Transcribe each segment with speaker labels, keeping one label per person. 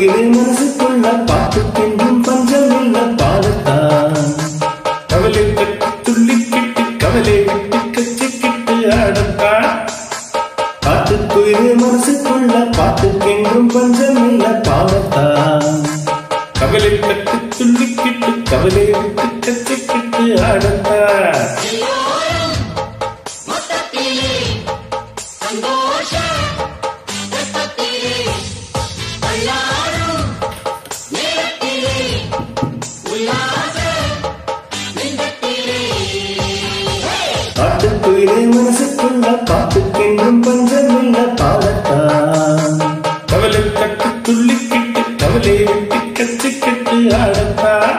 Speaker 1: காட்டுக்குயிலே மனசுக்குள்ள பாட்டுக்கென்றும் பஞ்சம் இல்ல பாடத்தான் கவலை கட்டு துள்ளிக்கிட்டு கவலை விட்டு கச்சிக்கிட்டு ஆடத்தான் காட்டுக்குயிலே மனசுக்குள்ள பாட்டுக்கென்றும் பஞ்சம் இல்ல பாடத்தான் கவலை கட்டு துள்ளிக்கிட்டு கவலை விட்டு கச்சிக்கிட்டு ஆடத்தான்
Speaker 2: எல்லோரும் மொத்தத்திலே சந்தோஷ வெப்பத்திலே எல்லாரும் நேரத்திலே உல்லாச நெஞ்சத்திலே
Speaker 1: காட்டுக்குயிலே மனசுக்குள்ள பாட்டுக்கென்றும் பஞ்சமில்ல பாடத்தான் கவலை கட்டு துள்ளிக்கிட்டு கவலை விட்டு கச்சிக்கிட்டு ஆடத்தான்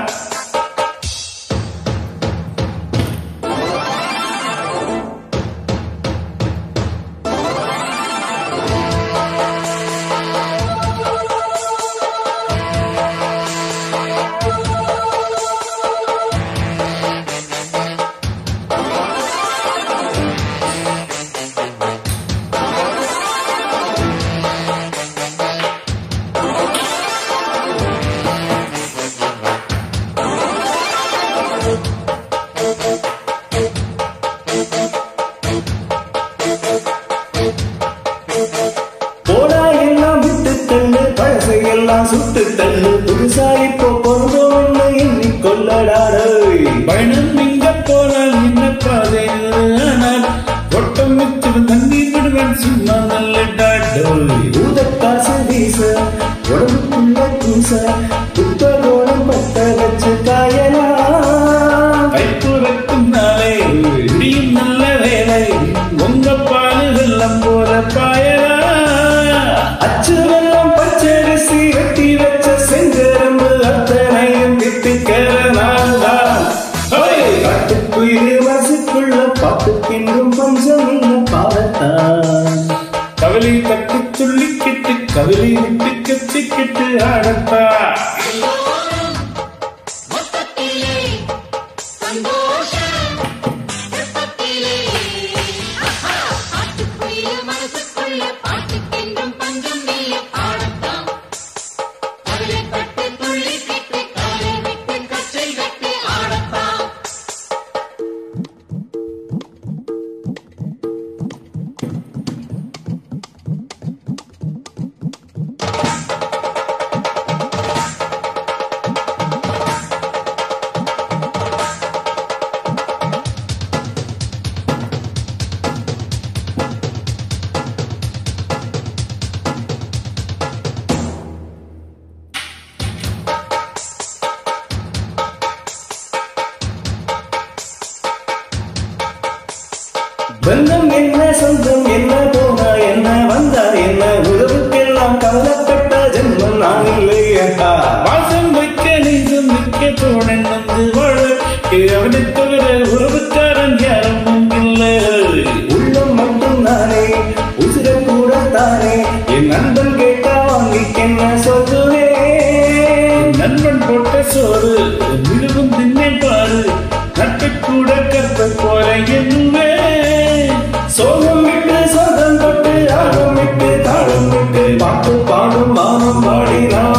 Speaker 1: போடா எல்லாம் விட்டு தள்ளு பழசை எல்லாம் சுட்டு தள்ளு புதுசா இப்போ பொருந்தோம்னு எண்ணி கொள்ளடாடு
Speaker 3: பயணம் இங்க போனால் என்ன பாதை ஆனால் ஒட்டம் விட்டு தண்ணீர் விடுவேன் சும்மா நல்ல டாடோய்
Speaker 1: ஊத காசு வீச உடம்புக்குள்ள கூச புத்தகோணம் பத்த வச்சு காயலாம்
Speaker 3: கைப்புறக்கும் நாளே முடியும் நல்ல வேலை உங்க பால் வெள்ளம் போல பாயலா
Speaker 1: அச்சு வெள்ளம் பச்சரிசி வெட்டி வச்ச செஞ்சரம்பு அத்தனையும் திட்டுக்கிற நாள்தான் காட்டுக்குயிலே மனசுக்குள்ள பாட்டுக்கென்றும் பஞ்சம் இல்ல பாடத்தான்
Speaker 3: கவலை தட்டு துள்ளிக்கிட்டு கவலை விட்டு கச்சிக்கிட்டு ஆடத்தா
Speaker 2: எல்லோரும் மொத்தத்திலே சந்தோஷ வெப்பத்திலே பாட்டுக்குயில மனசுக்குள்ள பாட்டுக்கென்றும் பஞ்சம் இல்ல பாடத்தான் கவலைப்பட்டு துள்ளிக்கிட்டு காலை விட்டு கச்சை கட்டி ஆடத்தான்
Speaker 1: பந்தம் என்ன சொந்தம் என்ன போனா என்ன வந்தா என்ன உறவுக்கெல்லாம் கவலைப்பட்ட ஜென்மம் நான் இல்லையா
Speaker 3: வாசம் வைக்க நெஞ்சம் வைக்க தோழன் வந்து வாழ அவனை தவிர உறவுக்காரன் யாரும் இல்லை
Speaker 1: உள்ளம் மட்டும் நானே உசிர கூட தானே என் நண்பன் கேட்டா வாங்கிக்கென்ன சொல்லுவேன்
Speaker 3: நண்பன் போட்ட சோறு மிகவும் திண்ணை பாரு நட்பை கூட கற்ப போல எண்ணுவே
Speaker 1: சோகம் விட்டு சோகம் தொட்டு ஆகம் விட்டு தாளம் விட்டு பாட்டு பாடும் மானம் பாடினான்